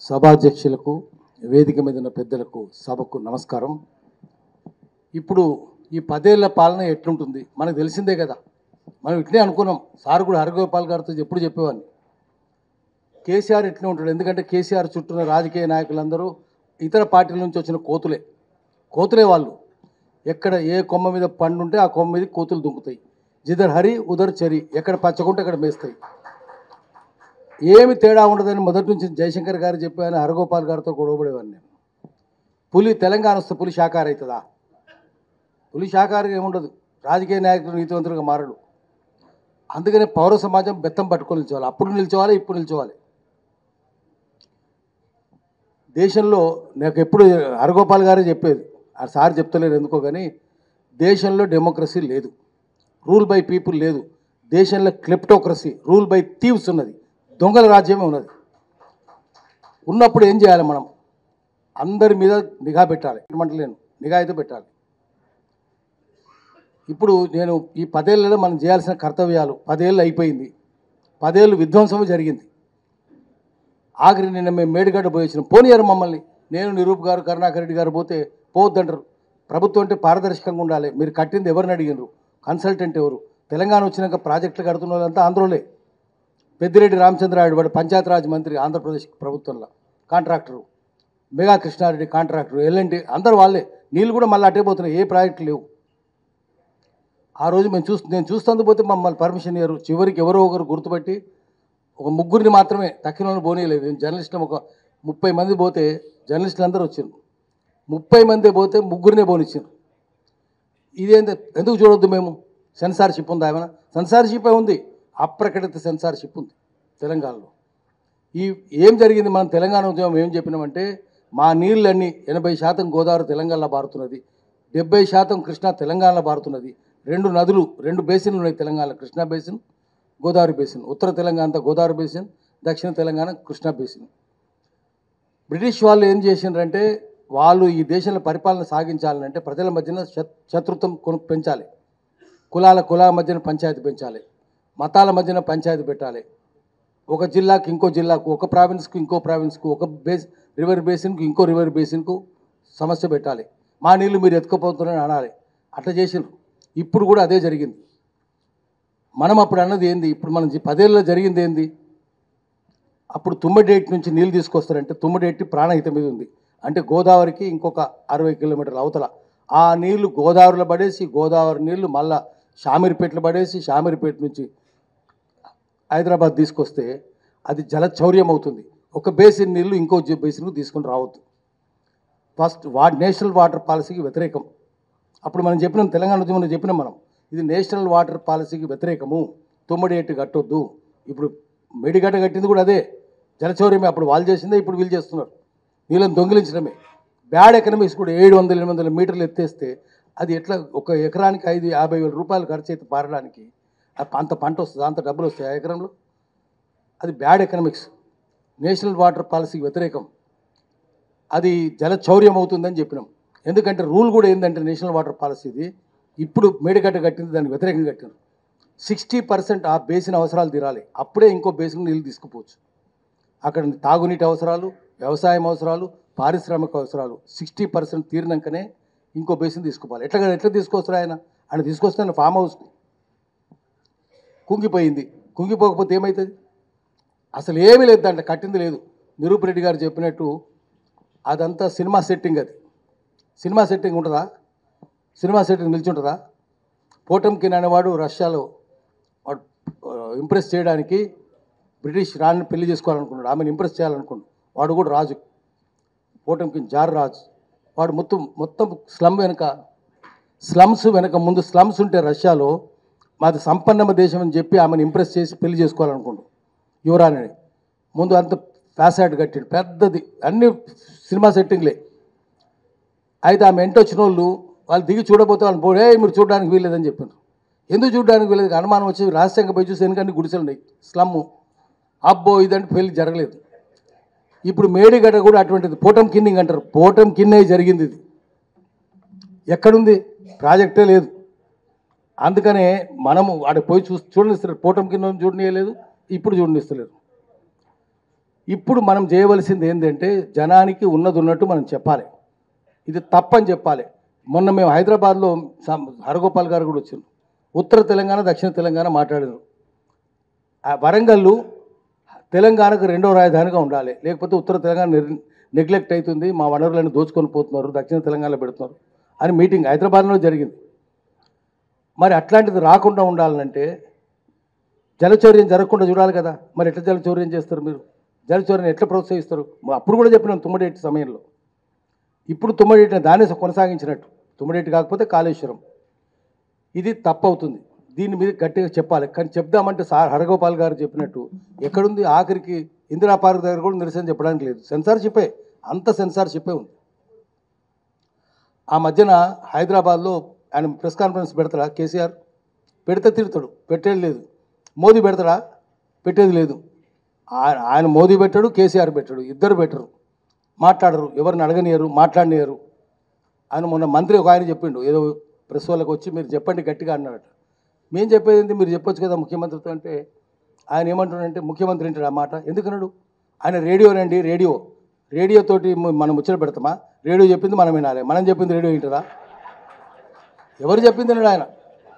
సభాధ్యక్షులకు వేదిక మీద ఉన్న పెద్దలకు సభకు నమస్కారం ఇప్పుడు ఈ పదేళ్ల పాలన ఎట్లుంటుంది మనకు తెలిసిందే కదా మనం ఇట్లే అనుకున్నాం సార్ కూడా హరగోపాల్ గారితో ఎప్పుడు చెప్పేవాడిని కేసీఆర్ ఇట్లే ఉంటాడు ఎందుకంటే కేసీఆర్ చుట్టూన్న రాజకీయ నాయకులందరూ ఇతర పార్టీల నుంచి వచ్చిన కోతులే కోతులే వాళ్ళు ఎక్కడ ఏ కొమ్మ మీద పండు ఉంటే ఆ కొమ్మ మీద కోతులు దుంకుతాయి జిదర్ హరి ఉదర్ చరి ఎక్కడ పచ్చకుంటే అక్కడ మేస్తాయి ఏమి తేడా ఉండదని మొదటి నుంచి జయశంకర్ గారు చెప్పాను హరగోపాల్ గారితో గొడవపడేవాడిని నేను పులి తెలంగాణ వస్తే పులి శాకాహార అవుతుందా పులి శాకాహారం ఏముండదు రాజకీయ నాయకులు నీతివంతులుగా మారడు అందుకనే పౌర సమాజం బెత్తం పట్టుకొని నిల్చోవాలి అప్పుడు నిల్చోవాలి ఇప్పుడు నిల్చోవాలి దేశంలో నాకు ఎప్పుడు హరగోపాల్ గారే చెప్పేది ఆ సార్ చెప్తలేరు ఎందుకో కానీ దేశంలో డెమోక్రసీ లేదు రూల్ బై పీపుల్ లేదు దేశంలో క్లెప్టోక్రసీ రూల్ బై థీవ్స్ ఉన్నది దొంగల రాజ్యమే ఉన్నది ఉన్నప్పుడు ఏం చేయాలి మనం అందరి మీద నిఘా పెట్టాలి మంటలేను నిఘా అయితే పెట్టాలి ఇప్పుడు నేను ఈ పదేళ్లలో మనం చేయాల్సిన కర్తవ్యాలు పదేళ్ళు అయిపోయింది పదేళ్ళు విధ్వంసము జరిగింది ఆఖరి నిన్న మేము మేడిగడ్డ పోయి వచ్చినాం పోనీయారు మమ్మల్ని నేను నిరూప్ గారు కరుణాకర్ రెడ్డి గారు పోతే పోవద్దంటారు ప్రభుత్వం అంటే పారదర్శకంగా ఉండాలి మీరు కట్టింది ఎవరిని అడిగినారు కన్సల్టెంట్ ఎవరు తెలంగాణ వచ్చినాక ప్రాజెక్టులు కడుతున్న వాళ్ళంతా ఆంధ్రలో పెద్దిరెడ్డి రామచంద్రారెడ్డి వాడు పంచాయతీరాజ్ మంత్రి ఆంధ్రప్రదేశ్ ప్రభుత్వంలో contractor Megha Krishna Reddy contractor LNT అందరు వాళ్ళే నీళ్ళు కూడా మళ్ళీ అటే పోతున్నాయి ఏ ప్రాజెక్టు లేవు ఆ రోజు మేము చూస్తూ నేను చూస్తుంది పోతే మమ్మల్ని పర్మిషన్ ఇయ్యరు చివరికి ఎవరో ఒకరు గుర్తుపట్టి ఒక ముగ్గురిని మాత్రమే తక్కిన వాళ్ళని పోనీయలేదు నేను జర్నలిస్టులు ఒక ముప్పై మంది పోతే జర్నలిస్టులు అందరూ వచ్చారు ముప్పై మంది పోతే ముగ్గురినే పోనిచ్చారు ఇదేంటి ఎందుకు చూడొద్దు మేము సెన్సార్షిప్ ఉందా ఏమైనా సెన్సార్షిప్ ఉంది అప్రకటిత సెన్సార్షిప్ ఉంది తెలంగాణలో ఈ ఏం జరిగింది మనం తెలంగాణ ఉద్యమం ఏం చెప్పినామంటే మా నీళ్ళన్నీ ఎనభై శాతం గోదావరి తెలంగాణలో పారుతున్నది డెబ్బై శాతం కృష్ణా తెలంగాణలో పారుతున్నది రెండు నదులు రెండు బేసిన్లు ఉన్నాయి తెలంగాణలో కృష్ణా బేసిన్ గోదావరి బేసిన్ ఉత్తర తెలంగాణ అంతా గోదావరి బేసిన్ దక్షిణ తెలంగాణ కృష్ణా బేసిన్ బ్రిటిష్ వాళ్ళు ఏం చేసిండ్రంటే వాళ్ళు ఈ దేశంలో పరిపాలన సాగించాలంటే ప్రజల మధ్యన శత్- శత్రుత్వం కొను పెంచాలి కులాల కులాల మధ్యన పంచాయతీ పెంచాలి మతాల మధ్యన పంచాయతీ పెట్టాలి ఒక జిల్లాకి ఇంకో జిల్లాకు ఒక ప్రావిన్స్కు ఇంకో ప్రావిన్స్కు ఒక బేస్ రివర్ బేసిన్కు ఇంకో రివర్ బేసిన్కు సమస్య పెట్టాలి మా నీళ్లు మీరు ఎత్తుకుపోతున్నారని అనాలి అట్లా చేసిండ్రు ఇప్పుడు కూడా అదే జరిగింది మనం అప్పుడు అన్నది ఏంది ఇప్పుడు మనం జీ- పదేళ్ళలో జరిగింది ఏంది అప్పుడు తుమ్మడేటి నుంచి నీళ్ళు తీసుకొస్తారంటే తుమ్మడేటి ప్రాణహిత మీద ఉంది అంటే గోదావరికి ఇంకొక అరవై కిలోమీటర్ల అవతల ఆ నీళ్లు గోదావరిలో పడేసి గోదావరి నీళ్లు మళ్ళా షామీర్పేటలో పడేసి షామీర్పేట నుంచి హైదరాబాద్ తీసుకొస్తే అది జలచౌర్యం అవుతుంది ఒక బేసిన్ నీళ్లు ఇంకో జ- బేసిన్కు తీసుకొని రావద్దు ఫస్ట్ వా నేషనల్ వాటర్ పాలసీకి వ్యతిరేకం అప్పుడు మనం చెప్పినాం తెలంగాణ ఉద్యమంలో చెప్పినాం మనం ఇది నేషనల్ వాటర్ పాలసీకి వ్యతిరేకము తుమ్మడి ఎట్టు కట్టొద్దు ఇప్పుడు మెడిగడ్డ కట్టింది కూడా అదే జలచౌర్యమే అప్పుడు వాళ్ళు చేసిందే ఇప్పుడు వీళ్ళు చేస్తున్నారు వీళ్ళని దొంగిలించడమే బ్యాడ్ ఎకనమీస్ కూడా ఏడు వందల ఎనిమిది వందల మీటర్లు ఎత్తేస్తే అది ఎట్లా ఒక ఎకరానికి ఐదు యాభై వేల రూపాయలు ఖర్చు అయితే పారడానికి ఆ అంత పంట వస్తుంది అంత డబ్బులు వస్తాయి ఆ ఎకరంలో అది బ్యాడ్ ఎకనామిక్స్ నేషనల్ వాటర్ పాలసీకి వ్యతిరేకం అది జలచౌర్యం అవుతుందని చెప్పినాం ఎందుకంటే రూల్ కూడా ఏంటంటే నేషనల్ వాటర్ పాలసీది ఇప్పుడు మేడిగడ్డ కట్టింది దానికి వ్యతిరేకంగా కట్టినారు సిక్స్టీ పర్సెంట్ ఆ బేసిన్ అవసరాలు తీరాలి అప్పుడే ఇంకో బేసిన్ నీళ్ళు తీసుకుపోవచ్చు అక్కడ తాగునీటి అవసరాలు వ్యవసాయం అవసరాలు పారిశ్రామిక అవసరాలు సిక్స్టీ పర్సెంట్ తీరినాకనే ఇంకో బేసిన్ తీసుకోవాలి ఎట్లా ఎట్లా తీసుకొస్తారు ఆయన ఆయన తీసుకొస్తాను ఫామ్ హౌస్కు కుంగిపోయింది కుంగిపోకపోతే ఏమవుతుంది అసలు ఏమీ లేదు దాంట్లో కట్టింది లేదు నిరూప్ రెడ్డి గారు చెప్పినట్టు అదంతా సినిమా సెట్టింగ్ అది సినిమా సెట్టింగ్ ఉంటుందా సినిమా సెట్టింగ్ నిల్చుంటుందా పోటంకిన్ అనేవాడు రష్యాలో వాడు ఇంప్రెస్ చేయడానికి బ్రిటిష్ రాణిని పెళ్లి చేసుకోవాలనుకున్నాడు ఆమెను ఇంప్రెస్ చేయాలనుకున్నాడు వాడు కూడా రాజు పోటంకిన్ జార్ రాజు వాడు మొత్తం మొత్తం స్లమ్ వెనుక స్లమ్స్ వెనక ముందు స్లమ్స్ ఉంటే రష్యాలో మాది సంపన్నమ దేశం అని చెప్పి ఆమెను ఇంప్రెస్ చేసి పెళ్లి చేసుకోవాలనుకుండు యువరాణిని ముందు అంత ఫ్యాసాడ్ కట్టిండు పెద్దది అన్ని సినిమా సెట్టింగ్లే అయితే ఆమె ఎంట వచ్చిన వాళ్ళు వాళ్ళు దిగి చూడబోతే వాళ్ళు పోయి "ఏయ్, మీరు చూడడానికి వీల్లేదని చెప్పారు ఎందుకు చూడడానికి వీలేదు అనుమానం వచ్చి రహస్యంగా పోయి చూసి ఎందుకంటే గుడిసెలు ఉన్నాయి స్లమ్ము అబ్బో ఇదంటే పెళ్లి జరగలేదు ఇప్పుడు మేడిగడ్డ కూడా అటువంటిది పోటం కిన్నింగ్ అంటారు పోటం కిన్నే జరిగింది ఇది ఎక్కడుంది ప్రాజెక్టే లేదు అందుకనే మనము ఆడ పోయి చూ చూడనిస్తారు పోటం కింద చూడనియలేదు ఇప్పుడు చూడనిస్తలేరు ఇప్పుడు మనం చేయవలసింది ఏంటంటే జనానికి ఉన్నది ఉన్నట్టు మనం చెప్పాలి ఇది తప్పని చెప్పాలి మొన్న మేము హైదరాబాద్లో సం- హరగోపాల్ గారు కూడా వచ్చారు ఉత్తర తెలంగాణ దక్షిణ తెలంగాణ మాట్లాడారు ఆ వరంగల్లు తెలంగాణకు రెండో రాజధానిగా ఉండాలి లేకపోతే ఉత్తర తెలంగాణ నిర్- నెగ్లెక్ట్ అవుతుంది మా వనరులను దోచుకొని పోతున్నారు దక్షిణ తెలంగాణలో పెడుతున్నారు అని మీటింగ్ హైదరాబాద్లో జరిగింది మరి అట్లాంటిది రాకుండా ఉండాలంటే జలచౌర్యం జరగకుండా చూడాలి కదా మరి ఎట్లా జలచౌర్యం చేస్తారు మీరు జలచౌర్యం ఎట్లా ప్రోత్సహిస్తారు మరి అప్పుడు కూడా చెప్పినాం తుమ్మడేటి సమయంలో ఇప్పుడు తుమ్మడేటిని దాన్ని కొనసాగించినట్టు తుమ్మడేటి కాకపోతే కాళేశ్వరం ఇది తప్పు అవుతుంది దీని మీద గట్టిగా చెప్పాలి కానీ చెప్దామంటే సార్ హరగోపాల్ గారు చెప్పినట్టు ఎక్కడుంది ఆఖరికి ఇందిరా పార్క్ దగ్గర కూడా నిరసన చెప్పడానికి లేదు సెన్సార్షిప్పే అంత సెన్సార్షిప్పే ఉంది ఆ మధ్యన హైదరాబాద్లో ఆయన ప్రెస్ కాన్ఫరెన్స్ పెడతాడా కేసీఆర్ పెడితే తిడతాడు పెట్టేది లేదు మోదీ పెడతాడా పెట్టేది లేదు ఆయన ఆయన మోదీ పెట్టాడు కేసీఆర్ పెట్టాడు ఇద్దరు పెట్టరు మాట్లాడరు ఎవరిని అడగనియరు మాట్లాడనియరు ఆయన మొన్న మంత్రి ఒక ఆయన చెప్పిండు ఏదో ప్రెస్ వాళ్ళకి వచ్చి మీరు చెప్పండి గట్టిగా అన్నారట మేము చెప్పేది ఏంటి మీరు చెప్పొచ్చు కదా ముఖ్యమంత్రితో అంటే ఆయన ఏమంటున్నాడంటే ముఖ్యమంత్రి ఏంటాడు ఆ మాట ఎందుకన్నాడు ఆయన రేడియోనండి రేడియో రేడియోతోటి మ- మనం ముచ్చట పెడతామా రేడియో చెప్పింది మనం వినాలి మనం చెప్పింది రేడియో వింటారా ఎవరు చెప్పింది వినడు ఆయన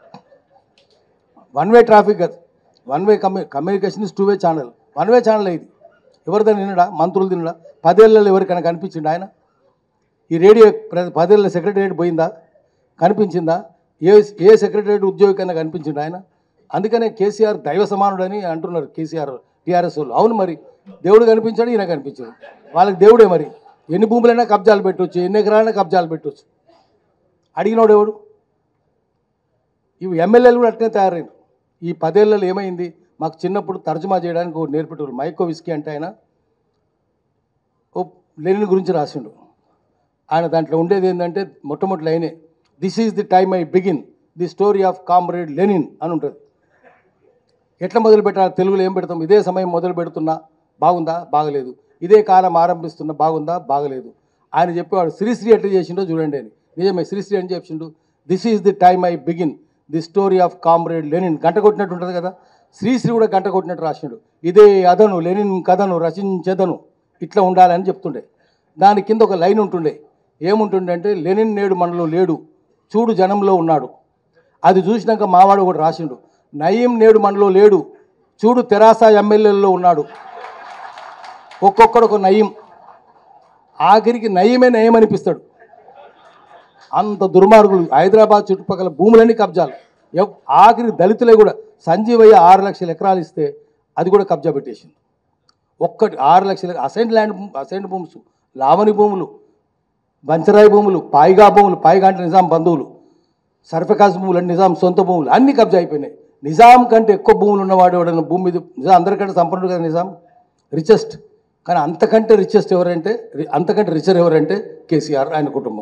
వన్ వే ట్రాఫిక్ అది one way commu communication is two way channel one way channel ఇది ఎవరిదని తినడా మంత్రులు తినడా పదేళ్ళలో ఎవరికైనా కనిపించిండు ఆయన ఈ రేడియో ప్ర- పదేళ్ళ సెక్రటరియట్ పోయిందా కనిపించిందా ఏ ఏ సెక్రటరియట్ ఉద్యోగికైనా కనిపించిండు ఆయన అందుకనే కేసీఆర్ దైవ సమానుడని అంటున్నారు కేసీఆర్ టీఆర్ఎస్ వాళ్ళు అవును మరి దేవుడు కనిపించాడు ఈయన కనిపించాడు వాళ్ళకి దేవుడే మరి ఎన్ని భూములైనా కబ్జాలు పెట్టవచ్చు ఎన్ని ఎకరాలైనా కబ్జాలు పెట్టవచ్చు అడిగినోడు ఎవడు ఇవి ఎమ్మెల్యేలు కూడా అట్నే తయారైన ఈ పదేళ్ళలో ఏమైంది మాకు చిన్నప్పుడు తర్జుమా చేయడానికి ఒకటి నేర్పేటోరు మైకో విస్కీ అంటే ఆయన ఓ లెనిన్ గురించి రాసిండు ఆయన దాంట్లో ఉండేది ఏంటంటే మొట్టమొదటి లైనే this is the time I begin the story of comrade Lenin అని ఉంటుంది ఎట్లా మొదలు పెట్టాలి తెలుగులో ఏం పెడతాం ఇదే సమయం మొదలు పెడుతున్నా బాగుందా బాగలేదు ఇదే కాలం ఆరంభిస్తున్నా బాగుందా బాగలేదు ఆయన చెప్పేవాడు శ్రీశ్రీ ఎట్లా చేసిండో చూడండి అని నిజమే శ్రీశ్రీ అని చెప్పిండు this is the time I begin the story of comrade Lenin గంట కొట్టినట్టు ఉంటుంది కదా శ్రీశ్రీ కూడా గంట కొట్టినట్టు రాసిండు ఇదే అదను లెనిన్ కథను రచించెదను ఇట్లా ఉండాలని చెప్తుండే దాని కింద ఒక లైన్ ఉంటుండే ఏముంటుండే అంటే లెనిన్ నేడు మనలో లేడు చూడు జనంలో ఉన్నాడు అది చూసినాక మావాడు కూడా రాసిండు నయీం నేడు మనలో లేడు చూడు తెరాస ఎమ్మెల్యేలలో ఉన్నాడు ఒక్కొక్కడు ఒక నయీం ఆఖరికి నయీమే నయం అనిపిస్తాడు అంత దుర్మార్గులు హైదరాబాద్ చుట్టుపక్కల భూములన్నీ కబ్జాలు ఎవ్- ఆఖరికి దళితులే కూడా సంజీవయ్య ఆరు లక్షల ఎకరాలు ఇస్తే అది కూడా కబ్జా పెట్టేసింది ఒక్కటి ఆరు లక్షల అసైన్ ల్యాండ్ అసైన్ భూమ్స్ లావణి భూములు బంచరాయి భూములు పాయిగా భూములు పాయిగా అంటే నిజాం బంధువులు సర్ఫకాజ్ భూములు అంటే నిజాం సొంత భూములు అన్నీ కబ్జా అయిపోయినాయి నిజాం కంటే ఎక్కువ భూములు ఉన్నవాడు ఎవడన్నా భూమి మీద నిజాం అందరికంటే సంపన్నుడు కదా నిజాం రిచెస్ట్ కానీ అంతకంటే రిచెస్ట్ ఎవరంటే రి- అంతకంటే రిచర్ ఎవరంటే కేసీఆర్ ఆయన కుటుంబం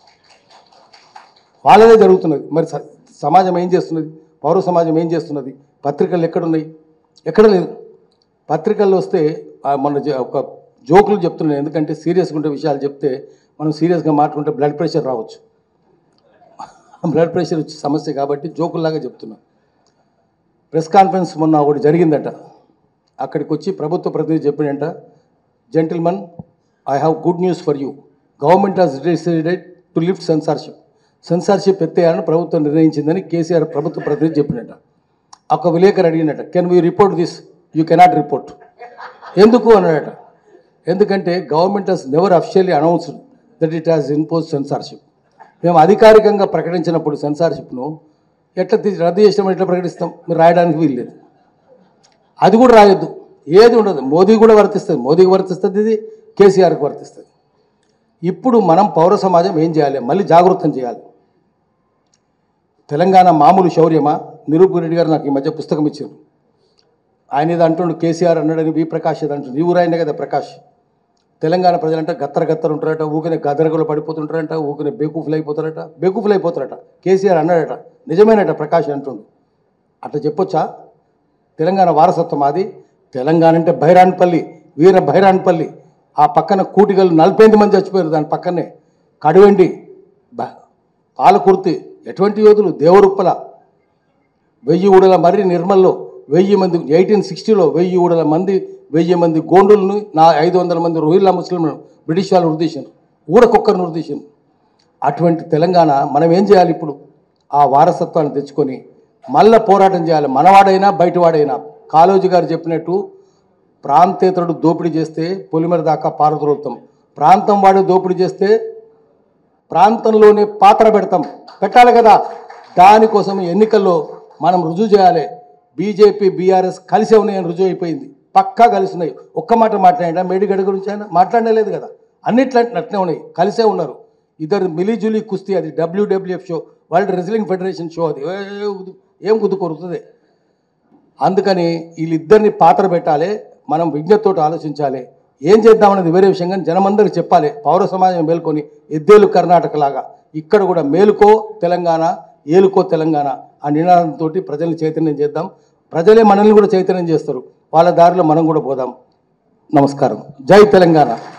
వాళ్ళదే జరుగుతున్నది మరి స- సమాజం ఏం చేస్తున్నది పౌర సమాజం ఏం చేస్తున్నది పత్రికలు ఎక్కడున్నాయి ఎక్కడ లేదు పత్రికల్లో వస్తే ఆ, మొన్న జ- ఒక జోకులు చెప్తున్నాను ఎందుకంటే సీరియస్గా ఉండే విషయాలు చెప్తే మనం సీరియస్గా మాట్లాడుకుంటే బ్లడ్ ప్రెషర్ రావచ్చు బ్లడ్ ప్రెషర్ వచ్చే సమస్య కాబట్టి జోకుల్లాగా చెప్తున్నాను ప్రెస్ కాన్ఫరెన్స్ మొన్న ఒకటి జరిగిందట అక్కడికి వచ్చి ప్రభుత్వ ప్రతినిధి చెప్పినంట gentleman I have good news for you government has decided to lift censorship censorship ఎత్తేయాలని ప్రభుత్వం నిర్ణయించిందని కేసీఆర్ ప్రభుత్వ ప్రతినిధి చెప్పినట్ట ఒక విలేకరు అడిగినట్ట can we report this you cannot report ఎందుకు అన్నాడట ఎందుకంటే government has never officially announced that it has impose censorship మేము అధికారికంగా ప్రకటించినప్పుడు సెన్సార్షిప్ను ఎట్లా తీ- రద్దు చేసినామని ఎట్లా ప్రకటిస్తాం మీరు రాయడానికి వీల్లేదు అది కూడా రాయొద్దు ఏది ఉండదు మోదీ కూడా వర్తిస్తుంది మోదీకి వర్తిస్తుంది ఇది కేసీఆర్కి వర్తిస్తుంది ఇప్పుడు మనం పౌర సమాజం ఏం చేయాలి మళ్ళీ జాగృతం చేయాలి తెలంగాణ మామూలు శౌర్యమా నిరూప్ రెడ్డి గారు నాకు ఈ మధ్య పుస్తకం ఇచ్చారు ఆయన ఏదో అంటుండు కేసీఆర్ అన్నాడని వి ప్రకాష్ ఏదో అంటుండు ఈ ఊరాయనే కదా ప్రకాష్ తెలంగాణ ప్రజలంటే గత్తర గత్తర ఉంటారట ఊకిన గదరగలు పడిపోతుంటారట ఊకిన బేకూఫ్లు అయిపోతారట బేకూఫ్లు అయిపోతారట కేసీఆర్ అన్నాడట నిజమేనట ప్రకాష్ అంటుండు అట్లా చెప్పొచ్చా తెలంగాణ వారసత్వం అది తెలంగాణ అంటే భైరాన్పల్లి వీర భైరాన్పల్లి ఆ పక్కన కూటిగలు నలభై ఎనిమిది మంది చచ్చిపోయారు దాని పక్కనే కడువెండి బ- పాలకుర్తి ఎటువంటి యోధులు దేవరుప్పల వెయ్యి ఊడల మరి నిర్మల్లో వెయ్యి మంది ఎయిటీన్ సిక్స్టీలో వెయ్యి ఊడల మంది వెయ్యి మంది గోండులను నా ఐదు వందల మంది రోహిల్లా ముస్లింలను బ్రిటిష్ వాళ్ళు ఉద్దేశం ఊరకొక్కరిని ఉద్దేశం అటువంటి తెలంగాణ మనం ఏం చేయాలి ఇప్పుడు ఆ వారసత్వాన్ని తెచ్చుకొని మళ్ళా పోరాటం చేయాలి మనవాడైనా బయటవాడైనా కాళోజీ గారు చెప్పినట్టు ప్రాంతేతరుడు దోపిడీ చేస్తే పొలిమేర దాకా పారదోలుతాం ప్రాంతం వాడు దోపిడీ చేస్తే ప్రాంతంలోనే పాత్ర పెడతాం పెట్టాలి కదా దానికోసం ఎన్నికల్లో మనం రుజువు చేయాలి బీజేపీ బీఆర్ఎస్ కలిసే ఉన్నాయని రుజువు అయిపోయింది పక్కా కలిసి ఉన్నాయి ఒక్క మాట మాట్లాడినా మేడిగడ్డ గురించి ఆయన మాట్లాడలేదు కదా అన్నిట్లో అట్నే ఉన్నాయి కలిసే ఉన్నారు ఇద్దరు మిలీజులీ కుస్తీ అది WWF show world wrestling federation show అది ఏ- ఏ- ఏం కుదు కొరుతుంది అందుకని వీళ్ళిద్దరిని పాత్ర పెట్టాలి మనం విజ్ఞతతో ఆలోచించాలి ఏం చేద్దామనేది వేరే విషయం కానీ జనమందరికి చెప్పాలి పౌర సమాజం మేల్కొని ఎద్దేలు కర్ణాటక లాగా ఇక్కడ కూడా మేలుకో తెలంగాణ ఏలుకో తెలంగాణ ఆ నినాదంతో ప్రజల్ని చైతన్యం చేద్దాం ప్రజలే మనల్ని కూడా చైతన్యం చేస్తారు వాళ్ళ దారిలో మనం కూడా పోదాం నమస్కారం జై తెలంగాణ